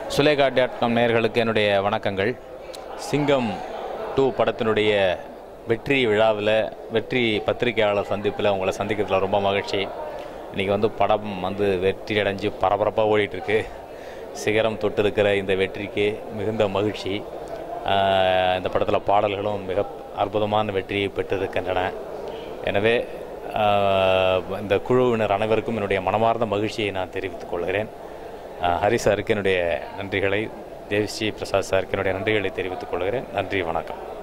Sulekha dot com நேயர்களுக்கு என்னுடைய வணக்கங்கள் சிங்கம் டூ படத்தினுடைய வெற்றி விழாவில் வெற்றி பத்திரிகையாளர் சந்திப்பில் உங்களை சந்திக்கிறதுல ரொம்ப மகிழ்ச்சி இன்றைக்கி வந்து படம் வந்து வெற்றி அடைஞ்சு பரபரப்பாக ஓடிட்டுருக்கு சிகரம் தொட்டிருக்கிற இந்த வெற்றிக்கு மிகுந்த மகிழ்ச்சி ஆஹ் இந்த படத்தில் பாடல்களும் மிக அற்புதமான வெற்றியை பெற்றிருக்கின்றன எனவே ஆஹ் இந்த குழுவினர் அனைவருக்கும் என்னுடைய மனமார்ந்த மகிழ்ச்சியை நான் தெரிவித்துக் கொள்கிறேன் ஆஹ் ஹரி சாருக்கு என்னுடைய நன்றிகளை தேவிஸ்ரீ பிரசாத் சாருக்கு என்னுடைய நன்றிகளை தெரிவித்துக் கொள்கிறேன் நன்றி வணக்கம்